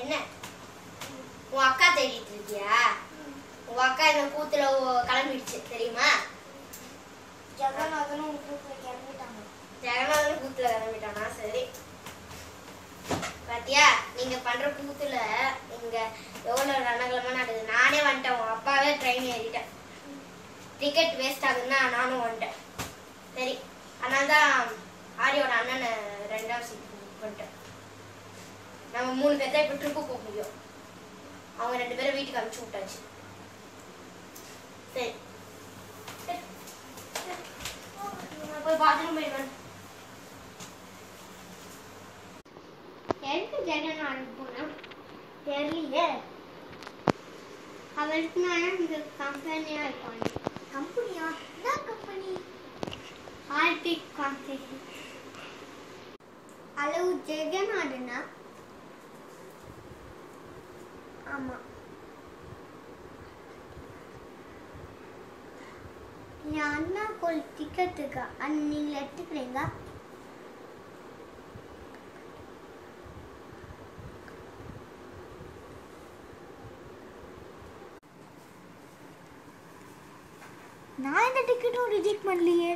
என்ன உன் அக்கா தேடிட்டு இருக்கியா உன் அக்கா இந்த கூத்துல ஓ- கிளம்பிடுச்சு தெரியுமா ஜெகநாதனும் விட்டு கிளம்பிட்டாங்க ஜெகநாதன் கூத்துல கிளம்பிட்டானா சரி பாத்தியா நீங்க பண்ற கூத்துல இங்க எவ்வளவு ரணகலமா நடக்குது நானே வந்துட்டேன் உன் அப்பாவே ட்ரெயின் ஏறிட்டேன் டிக்கெட் வேஸ்ட் ஆகுதுன்னா நானும் வந்துட்டேன் சரி அதனால தான் ஆரியோட அண்ணனை ரெண்டாவது சீட் புக் பண்ணிட்டேன் நம்ம மூணு பேர் தான் இப்போ ட்ரிப்பு போக முடியும் அவங்க ரெண்டு பேரும் வீட்டுக்கு அனுப்பிச்சு விட்டாச்சு சரி சரி. சரி. நான் போய் பாத்ரூம் போயிடுவேன் எதுக்கு ஜெகன் அனுப்புனா தெரியலையே அவருக்கு நான் இந்த கம்பெனியா இருப்பாங்க கம்பெனியா என்ன கம்பெனி ஆர்டிக் கம்பெனி அளவு ஜெகன் ஆடுனா ஆமா என் அண்ணா கோல் டிக்கெட்டுக்கா அது நீங்க எடுத்துக்கிறீங்க நான் இந்த டிக்கெட்டும் ரிஜெக்ட் பண்ணலையே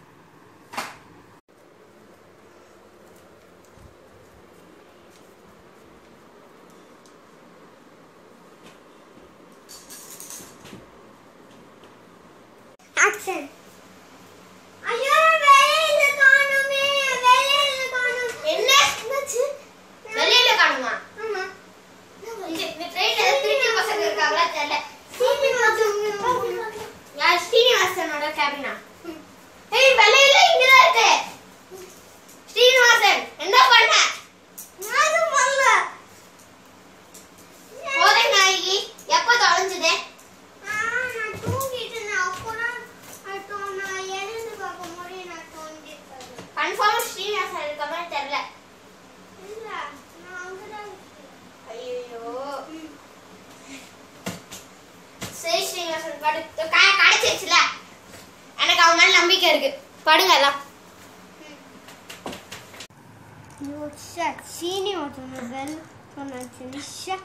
ஆக்ஷன் ஐயோ வேலையில காணுமே வேலையில காணும் என்ன என்னாச்சு வெளியில காணுமா ஆமா இந்த இந்த ட்ரெயின்ல திருச்சி பசங்க இருக்காங்களா தெரியல சீனிவாசன் யார் ஸ்ரீனிவாசனோட கேபினா ஏய் வெளியில இங்கதான் இருக்கு ஸ்ரீனிவாசன் என்ன பண்ண நானும் வரல கோதை நாயகி எப்ப தொலைஞ்சது ஆ, நான் தூங்கிட்டு இருந்தேன். அப்பதான் அப்போ நான் எழுந்து பார்க்கும்போது நான் தோண்டிட்டேன். கன்ஃபார்ம் ஸ்ரீனிவாசன் இருக்க மாதிரி தெரியல இல்ல, நான் அங்கதான் இருக்கேன். ஐயோ சரி ஸ்ரீனிவாசன் படு க- கிடைச்சிருச்சுல எனக்கு அவன் மேல நம்பிக்கை இருக்கு படுங்க எல்லாம் ஐயோ, ச்சே, சீனிவாசன் bell சொன்னாச்சு. ச்சே.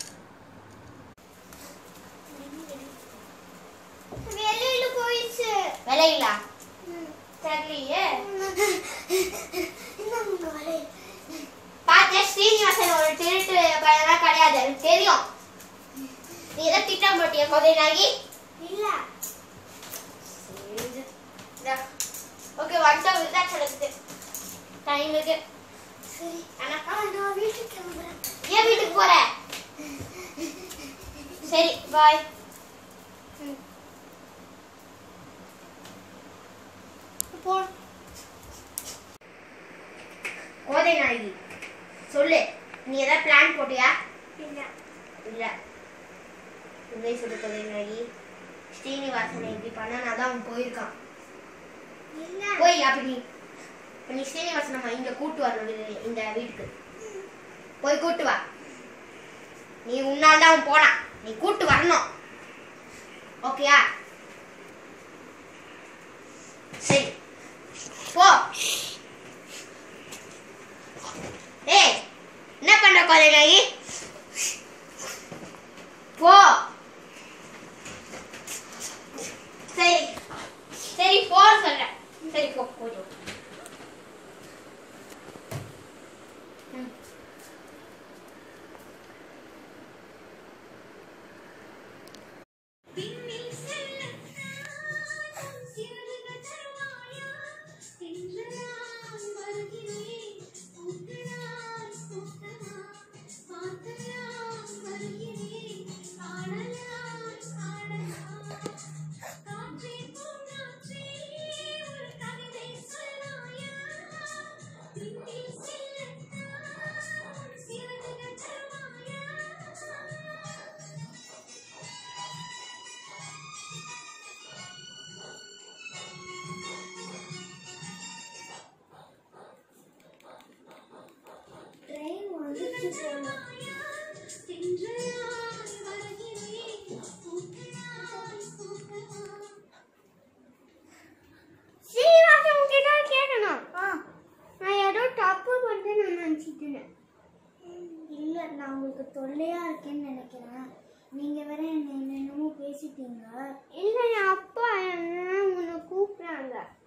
வெளியில போயிடுச்சு விலையிலா ம். தெரியலையே இந்தாங்க உங்க வலை. பார்த்தேன் ஸ்ரீனிவாசன் ஒரு திருட்டு பையனா கிடையாது எனக்கு தெரியும் நீ ஏதோ திட்டம் போட்டிய கோதை நாயகி இல்ல ஓகே வந்துட்டா விருதாச்சலத்துக்கு டைம் இருக்கு சரி ஆனா ஆ, நான் வீட்டுக்கு கிளம்புறேன் ஏன் வீட்டுக்கு போற சரி பாய் போ கோதை நாயகி சொல்லு நீ ஏதாவது பிளான் போட்டியா இல்ல இல்ல உண்மை சொல்லு கோதை நாயகி ஸ்ரீனிவாசனை இப்படி பண்ணா தான் அவன் போயிருக்கான் இல்ல போய் அப்படி இப்ப நீ ஸ்ரீனிவாசன் நம்ம இங்க கூட்டு வரணும் இது- இந்த வீட்டுக்கு போய் கூட்டு வா நீ உன்னால் தான் அவன் போனான் நீ கூட்டு வரணும் ஓகேயா சரி போ ஏய் என்ன பண்ற கோதை நாயகி போ சரி சரி போ சொல்றேன் சரி போ போதும் பின்னில் செல்லத்தான் சிறகுக தருவாயா என்று நான் வருகிறேன் பூக்களாய் பூக்கவா பார்த்தலாம் வருகிறேன் ஆடலாம் ஆடலாம் காற்றே பூங்காற்றே ஒரு கவிதை சொல்வாயா பின்னில் செல்லத்தான் சிறகுக தருவாயா ட்ரெயின் வந்துச்சு போல சீனிவாசன் உங்ககிட்ட கேட்கணும் நான் ஏதோ தப்பு பண்ணிட்டு நான் நினச்சிட்டேன் இல்லை நான் உங்களுக்கு தொல்லையா இருக்கேன்னு நினைக்கிறேன் நீங்க வேற என்ன என்னென்னமோ பேசிட்டீங்க இல்லை அப்பா என்ன உன்னை கூப்பிட்றாங்க